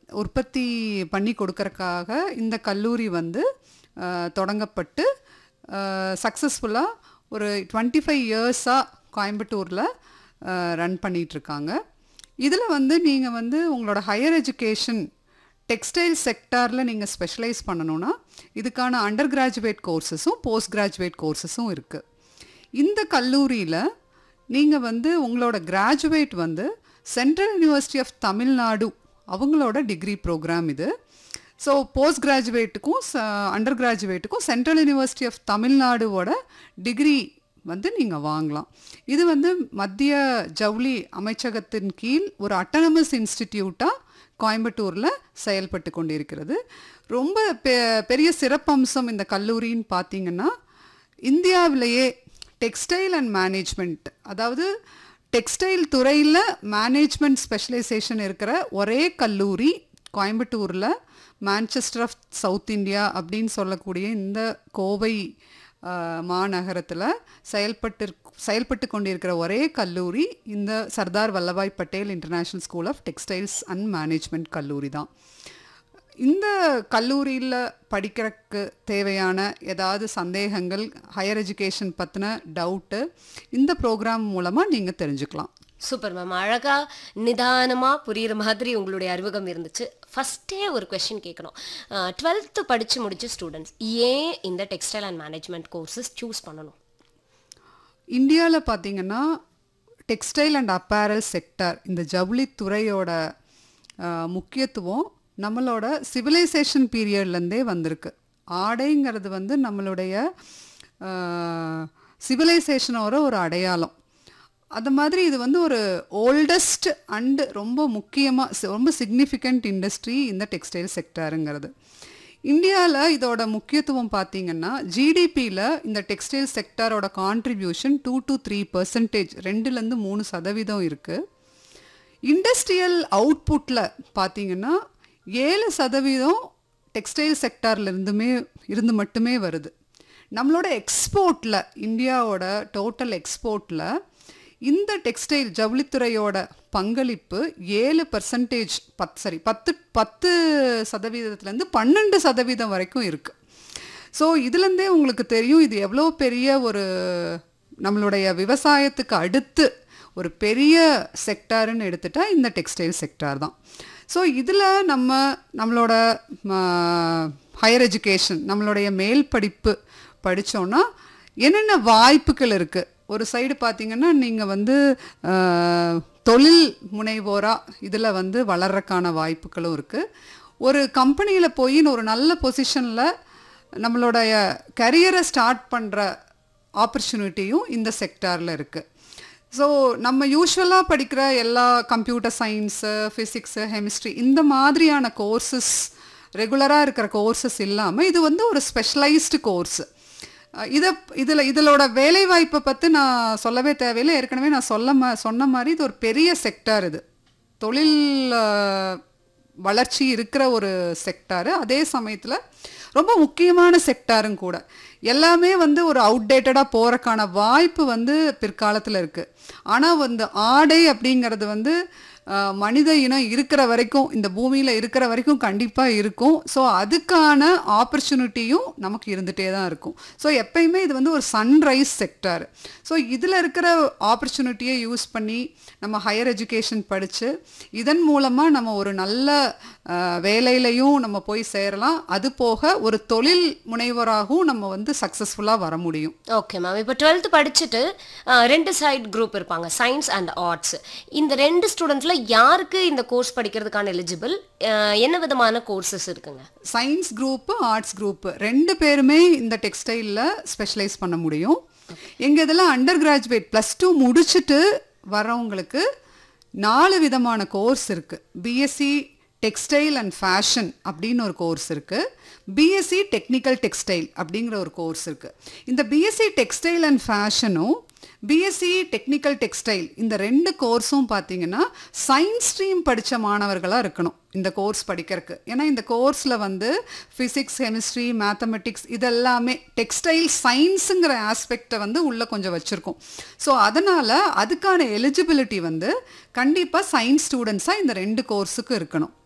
உற்பத்தி பண்ணி கொடுக்கறக்காக இந்த கல்லூரி வந்து அஹ், தொடங்கப்பட்டு சக்ஸஸ்ஃபுல்லாக ஒரு டுவெண்ட்டி ஃபைவ் இயர்ஸாக கோயம்புத்தூரில் ரன் பண்ணிகிட்ருக்காங்க இதில் வந்து நீங்கள் வந்து உங்களோட ஹையர் எஜுகேஷன் டெக்ஸ்டைல் செக்டாரில் நீங்கள் ஸ்பெஷலைஸ் பண்ணணும்னா இதுக்கான அண்டர் கிராஜுவேட் கோர்சஸும் போஸ்ட் கிராஜுவேட் கோர்சஸும் இருக்குது இந்த கல்லூரியில் நீங்கள் வந்து உங்களோட கிராஜுவேட் வந்து சென்ட்ரல் யூனிவர்சிட்டி ஆஃப் தமிழ்நாடு அவங்களோட டிகிரி ப்ரோக்ராம் இது ஸோ போஸ்ட் கிராஜுவேட்டுக்கும் அண்டர் கிராஜுவேட்டுக்கும் சென்ட்ரல் யூனிவர்சிட்டி ஆஃப் தமிழ்நாடுவோட டிகிரி வந்து நீங்கள் வாங்கலாம் இது வந்து மத்திய ஜவுளி அமைச்சகத்தின் கீழ் ஒரு அட்டானமஸ் இன்ஸ்டிடியூட்டாக கோயம்புத்தூரில் செயல்பட்டு கொண்டிருக்கிறது ரொம்ப பெ பெரிய சிறப்பம்சம் இந்த கல்லூரின்னு பார்த்தீங்கன்னா இந்தியாவிலேயே டெக்ஸ்டைல் அண்ட் மேனேஜ்மெண்ட் அதாவது டெக்ஸ்டைல் துறையில் மேனேஜ்மெண்ட் ஸ்பெஷலைசேஷன் இருக்கிற ஒரே கல்லூரி கோயம்புத்தூரில் மான்செஸ்டர் ஆஃப் சவுத் இந்தியா அப்படின்னு சொல்லக்கூடிய இந்த கோவை ஆஹ், மாநகரத்தில் செயல்பட்டு செயல்பட்டு கொண்டிருக்கிற ஒரே கல்லூரி இந்த Sardar Vallabhbhai Patel international school of textiles and management கல்லூரி தான் இந்த கல்லூரியில் படிக்கிறதுக்கு தேவையான ஏதாவது சந்தேகங்கள் ஹையர் எஜுகேஷன் பற்றின டவுட்டு இந்த ப்ரோக்ராம் மூலமாக நீங்கள் தெரிஞ்சுக்கலாம் சூப்பர் மேம் அழகா நிதானமா புரியுற மாதிரி உங்களுடைய அறிமுகம் இருந்துச்சு ஃபர்ஸ்டே ஒரு கொஸ்டின் கேட்கணும் டுவெல்த்து படிச்சு முடிச்ச ஸ்டூடெண்ட்ஸ் ஏன் இந்த textile and management courses choose பண்ணணும் இந்தியாவில் பார்த்தீங்கன்னா டெக்ஸ்டைல் அண்ட் அப்பேரல் செக்டர் இந்த ஜவுளி துறையோட ஆஹ், முக்கியத்துவம் நம்மளோட சிவிலைசேஷன் பீரியட்லேருந்தே வந்திருக்கு ஆடைங்கிறது வந்து நம்மளுடைய சிவிலைசேஷனோட ஒரு அடையாளம் அது மாதிரி இது வந்து ஒரு ஓல்டஸ்ட் அண்டு ரொம்ப முக்கியமாக ரொம்ப சிக்னிஃபிகண்ட் இண்டஸ்ட்ரி இந்த டெக்ஸ்டைல் செக்டருங்கிறது இந்தியாவில் இதோட முக்கியத்துவம் பார்த்தீங்கன்னா ஜிடிபியில் இந்த டெக்ஸ்டைல் செக்டரோட contribution two to three percentage ரெண்டுலேருந்து மூணு சதவீதம் இருக்குது இண்டஸ்ட்ரியல் அவுட்புட்டில் பார்த்தீங்கன்னா ஏழு சதவீதம் டெக்ஸ்டைல் செக்டார்ல இருந்துமே இருந்து மட்டுமே வருது நம்மளோட எக்ஸ்போர்ட்டில் இந்தியாவோட டோட்டல் எக்ஸ்போர்ட்டில் இந்த டெக்ஸ்டைல் ஜவுளித்துறையோட பங்களிப்பு ஏழு பர்சன்டேஜ் பத் சரி பத்து பத்து சதவீதத்துலேருந்து பன்னெண்டு சதவீதம் வரைக்கும் இருக்குது ஸோ இதுலேருந்தே உங்களுக்கு தெரியும் இது எவ்வளோ பெரிய ஒரு நம்மளுடைய விவசாயத்துக்கு அடுத்து ஒரு பெரிய செக்டாருன்னு எடுத்துட்டா இந்த டெக்ஸ்டைல் செக்டார் தான் ஸோ இதில் நம்ம நம்மளோட ஹையர் எஜுகேஷன் நம்மளுடைய மேல் படிப்பு படித்தோன்னா என்னென்ன வாய்ப்புகள் இருக்குது ஒரு சைடு பார்த்தீங்கன்னா நீங்கள் வந்து ஆஹ், தொழில் முனைவோராக இதில் வந்து வளர்றக்கான வாய்ப்புகளும் இருக்குது ஒரு கம்பெனியில் போய் ஒரு நல்ல பொசிஷனில் நம்மளுடைய கரியரை ஸ்டார்ட் பண்ணுற ஆப்பர்ச்சுனிட்டியும் இந்த செக்டாரில் இருக்குது ஸோ நம்ம யூஸ்வலாக படிக்கிற எல்லா கம்ப்யூட்டர் சயின்ஸு ஃபிசிக்ஸு கெமிஸ்ட்ரி இந்த மாதிரியான கோர்சஸ் ரெகுலராக இருக்கிற கோர்சஸ் இல்லாமல் இது வந்து ஒரு ஸ்பெஷலைஸ்டு கோர்ஸு இதை இதில் இதோட வேலைவாய்ப்பை பற்றி நான் சொல்லவே தேவையில்லை ஏற்கனவே நான் சொல்ல மா சொன்ன மாதிரி இது ஒரு பெரிய செக்டார் இது தொழில் அஹ், வளர்ச்சி இருக்கிற ஒரு செக்டாரு அதே சமயத்தில் ரொம்ப முக்கியமான செக்டாரும் கூட எல்லாமே வந்து ஒரு அவுடேட்டடாக போகிறக்கான வாய்ப்பு வந்து பிற்காலத்தில் இருக்குது ஆனால் வந்து ஆடை அப்படிங்கிறது வந்து அஹ், மனித இனம் இருக்கிற வரைக்கும் இந்த பூமியில் இருக்கிற வரைக்கும் கண்டிப்பாக இருக்கும் ஸோ அதுக்கான ஆப்பர்ச்சுனிட்டியும் நமக்கு இருந்துகிட்டே தான் இருக்கும் ஸோ எப்பயுமே இது வந்து ஒரு சன்ரைஸ் செக்டார் ஸோ இதில் இருக்கிற ஆப்பர்ச்சுனிட்டியை யூஸ் பண்ணி நம்ம ஹையர் எஜுகேஷன் படித்து இதன் மூலமாக நம்ம ஒரு நல்ல அஹ், வேலையிலையும் நம்ம போய் சேரலாம் அது போக ஒரு தொழில் முனைவராகவும் நம்ம வந்து சக்ஸஸ்ஃபுல்லாக வர முடியும் ஓகே மேம் இப்போ டுவெல்த்து படிச்சுட்டு அஹ், ரெண்டு சைட் குரூப் இருப்பாங்க சயின்ஸ் அண்ட் ஆர்ட்ஸ் இந்த ரெண்டு ஸ்டூடெண்ட்ஸில் யாருக்கு இந்த கோர்ஸ் படிக்கிறதுக்கான எலிஜிபிள் என்ன விதமான கோர்சஸ் இருக்குங்க சயின்ஸ் குரூப்பு ஆர்ட்ஸ் குரூப்பு ரெண்டு பேருமே இந்த டெக்ஸ்டைலில் ஸ்பெஷலைஸ் பண்ண முடியும் எங்கள் இதில் அண்டர் கிராஜுவேட் ப்ளஸ் டூ முடிச்சுட்டு வரவங்களுக்கு நாலு விதமான கோர்ஸ் இருக்குது பிஎஸ்சி டெக்ஸ்டைல் அண்ட் ஃபேஷன் அப்படின்னு ஒரு கோர்ஸ் இருக்குது பிஎஸ்சி டெக்னிக்கல் டெக்ஸ்டைல் அப்படிங்கிற ஒரு கோர்ஸ் இருக்குது இந்த பிஎஸ்சி டெக்ஸ்டைல் அண்ட் ஃபேஷனும் பிஎஸ்சி டெக்னிக்கல் டெக்ஸ்டைல் இந்த ரெண்டு கோர்ஸும் பார்த்தீங்கன்னா சயின்ஸ் ஸ்ட்ரீம் படித்த மாணவர்களாக இருக்கணும் இந்த கோர்ஸ் படிக்கிறதுக்கு ஏன்னா இந்த கோர்ஸில் வந்து ஃபிசிக்ஸ் கெமிஸ்ட்ரி மேத்தமெட்டிக்ஸ் இதெல்லாமே டெக்ஸ்டைல் சயின்ஸுங்கிற ஆஸ்பெக்டை வந்து உள்ளே கொஞ்சம் வச்சுருக்கோம் ஸோ அதனால் அதுக்கான எலிஜிபிலிட்டி வந்து கண்டிப்பாக சயின்ஸ் ஸ்டூடெண்ட்ஸாக இந்த ரெண்டு கோர்ஸுக்கு இருக்கணும்